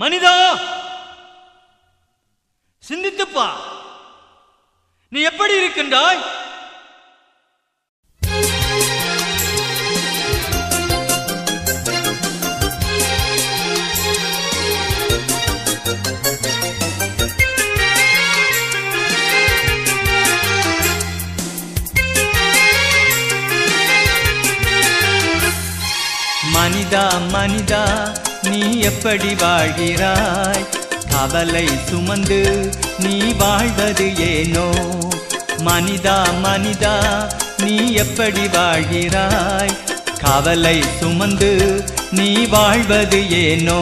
மனிதா சிந்தித்துப்பா நீ எப்படி இருக்கின்றாய் மனிதா மனிதா நீ எப்படி வாழ்கிறாய் கவலை சுமந்து நீ வாழ்வது ஏனோ மனிதா மனிதா நீ எப்படி வாழ்கிறாய் கவலை சுமந்து நீ வாழ்வது ஏனோ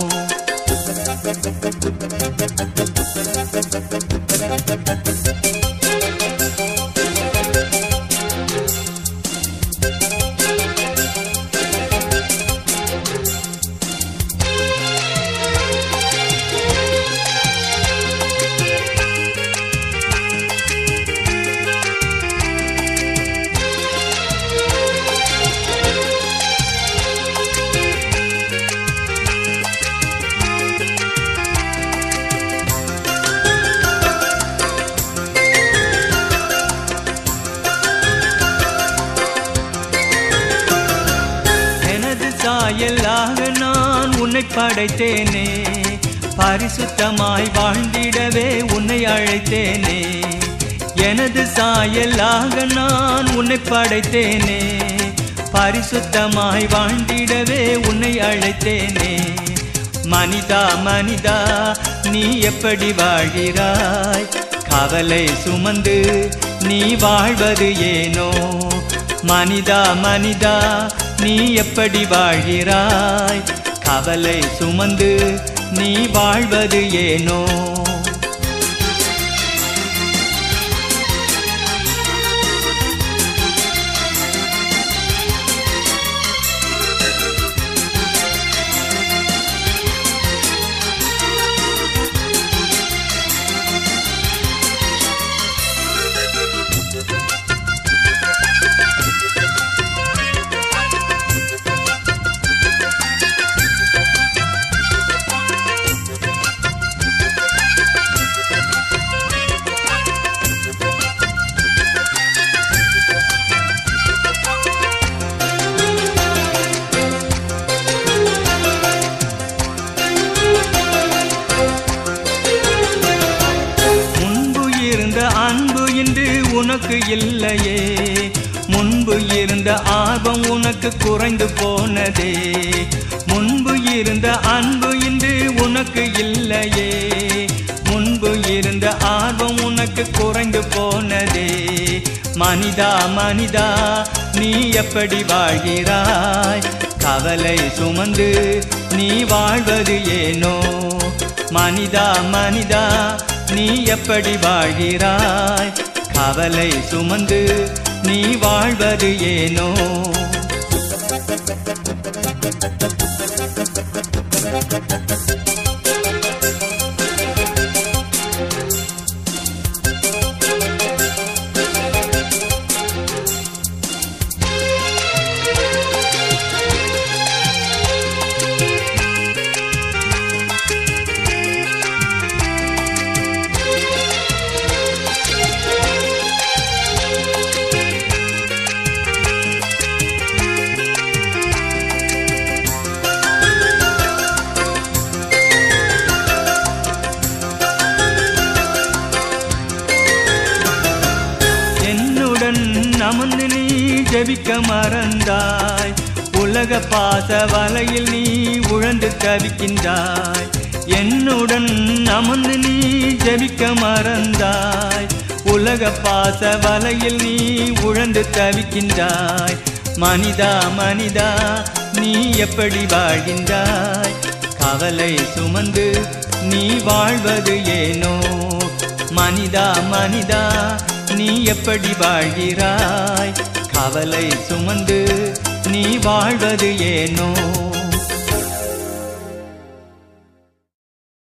எனது சாயலாக நான் உன்னை படைத்தேனே பரிசுத்தமாய் வாழ்ந்திடவே உன்னை அழைத்தேனே எனது சாயலாக நான் உன்னை படைத்தேனே பரிசுத்தமாய் வாழ்ந்திடவே உன்னை அழைத்தேனே மனிதா மனிதா நீ எப்படி வாழ்கிறாய் கவலை சுமந்து நீ வாழ்வது ஏனோ மனிதா மனிதா நீ எப்படி வாழ்கிறாய் கவலை சுமந்து நீ வாழ்வது ஏனோ முன்பு இருந்த அன்பு இன்று உனக்கு இல்லையே முன்பு இருந்த ஆர்வம் உனக்கு குறைந்து போனதே முன்பு இருந்த அன்பு இன்று உனக்கு இல்லையே முன்பு இருந்த ஆர்வம் உனக்கு குறைந்து போனதே மனிதா மனிதா நீ எப்படி வாழ்கிறாய் கவலை சுமந்து நீ வாழ்வது ஏனோ மனிதா மனிதா நீ எப்படி வாழ்கிறாய் கவலை சுமந்து நீ வாழ்வது ஏனோ என்னுடன் அமர்ந்து நீ ஜெபிக்க மறந்தாய் உலக பாச வலையில் நீ உழந்து தவிக்கின்றாய் என்னுடன் அமர்ந்து நீ ஜெபிக்க மறந்தாய் உலக பாச வலையில் நீ உழந்து தவிக்கின்றாய் மனிதா மனிதா நீ எப்படி வாழ்கின்றாய் கவலை சுமந்து நீ வாழ்வது ஏனோ மனிதா மனிதா நீ எப்படி வாழ்கிறாய் கவலை சுமந்து நீ வாழ்வது ஏனோ